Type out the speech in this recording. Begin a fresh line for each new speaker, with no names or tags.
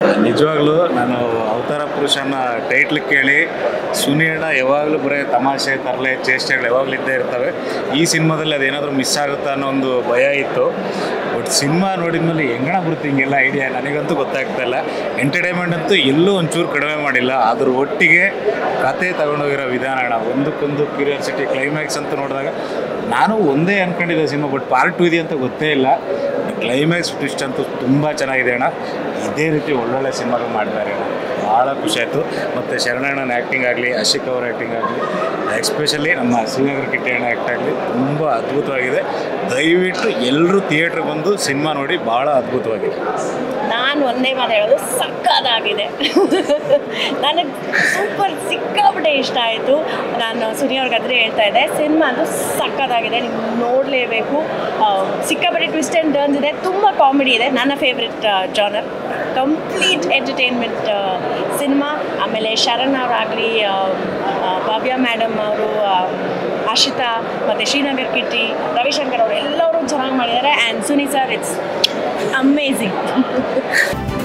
ನಿಜವಾಗ್ಲೂ ನಾನು ಅವತಾರ ಪುರುಷನ ಟೈಟ್ಲ್ ಕೇಳಿ ಸುನಿಯಣ್ಣ ಯಾವಾಗಲೂ ಬರೀ ತಮಾಷೆ ತರಲೆ ಚೇಷ್ಟೆಗಳು ಯಾವಾಗಲೂ ಇದ್ದೇ ಇರ್ತವೆ ಈ ಸಿನಿಮಾದಲ್ಲಿ ಅದೇನಾದರೂ ಮಿಸ್ ಆಗುತ್ತಾ ಅನ್ನೋ ಒಂದು ಭಯ ಇತ್ತು ಬಟ್ ಸಿನಿಮಾ ನೋಡಿದ್ಮೇಲೆ ಹೆಂಗಣ ಬರುತ್ತೆ ಹಿಂಗೆಲ್ಲ ಐಡಿಯಾ ನನಗಂತೂ ಗೊತ್ತಾಗ್ತಾ ಇಲ್ಲ ಎಂಟರ್ಟೈನ್ಮೆಂಟ್ ಅಂತೂ ಎಲ್ಲೂ ಒಂಚೂರು ಕಡಿಮೆ ಮಾಡಿಲ್ಲ ಅದ್ರ ಒಟ್ಟಿಗೆ ಕತೆ ತಗೊಂಡೋಗಿರೋ ವಿಧಾನ ಅಣ್ಣ ಒಂದಕ್ಕೊಂದು ಕ್ಯೂರಿಯಾಸಿಟಿ ಕ್ಲೈಮ್ಯಾಕ್ಸ್ ಅಂತ ನೋಡಿದಾಗ ನಾನು ಒಂದೇ ಅನ್ಕೊಂಡಿದ್ದೆ ಸಿನಿಮಾ ಬಟ್ ಪಾರ್ಟ್ ಟು ಇದೆ ಅಂತ ಗೊತ್ತೇ ಇಲ್ಲ ಕ್ಲೈಮ್ಯಾಕ್ಸ್ ಟ್ವಿಸ್ಟ್ ಅಂತೂ ತುಂಬ ಚೆನ್ನಾಗಿದೆ ಅಣ್ಣ ಇದೇ ರೀತಿ ಒಳ್ಳೊಳ್ಳೆ ಸಿನಿಮಾಗಳು ಮಾಡ್ತಾರೆ ಅಣ್ಣ ಭಾಳ ಖುಷಿ ಆಯಿತು ಮತ್ತು ಶರಣಣ್ಣನ ಆ್ಯಕ್ಟಿಂಗ್ ಆಗಲಿ ಅಶಿಕ್ ಅವರ ಆ್ಯಕ್ಟಿಂಗ್ ಆಗಲಿ ಎಸ್ಪೆಷಲಿ ನಮ್ಮ ಶ್ರೀನಗರ ಕಿಟ್ಟಿ ಅಣ್ಣ ಆ್ಯಕ್ಟ್ ಆಗಲಿ ತುಂಬ ಅದ್ಭುತವಾಗಿದೆ ದಯವಿಟ್ಟು ಎಲ್ಲರೂ ಥಿಯೇಟ್ರಿಗೆ ಬಂದು ಸಿನಿಮಾ ನೋಡಿ ಭಾಳ ಅದ್ಭುತವಾಗಿದೆ
ನಾನು ಒಂದೇ ಮಾತು ಹೇಳೋದು ಸಕ್ಕತ್ತಾಗಿದೆ ನನಗೆ ಸೂಪರ್ ಸಿಕ್ಕಾಪಟ್ಟೆ ಇಷ್ಟ ಆಯಿತು ನಾನು ಸುನಿ ಅವ್ರಿಗೆ ಅದ್ರೆ ಹೇಳ್ತಾ ಇದ್ದೆ ಸಿನಿಮಾ ಅದು ಸಕ್ಕತ್ತಾಗಿದೆ ನೀವು ನೋಡಲೇಬೇಕು ಸಿಕ್ಕಾಪಟ್ಟೆ ಟ್ವಿಸ್ಟ್ ಆ್ಯಂಡ್ ಟರ್ನ್ಸ್ ಇದೆ ತುಂಬ ಕಾಮಿಡಿ ಇದೆ ನನ್ನ favourite genre complete entertainment cinema ಆಮೇಲೆ ಶರಣ್ ಅವರಾಗಲಿ ಭವ್ಯ ಮೇಡಮ್ ಅವರು ಆಶಿತಾ ಮತ್ತು ಶ್ರೀನಗರ್ ಕಿಟ್ಟಿ ರವಿಶಂಕರ್ ಅವರು ಎಲ್ಲರೂ ಚೆನ್ನಾಗಿ ಮಾಡಿದ್ದಾರೆ and Suni sir it's amazing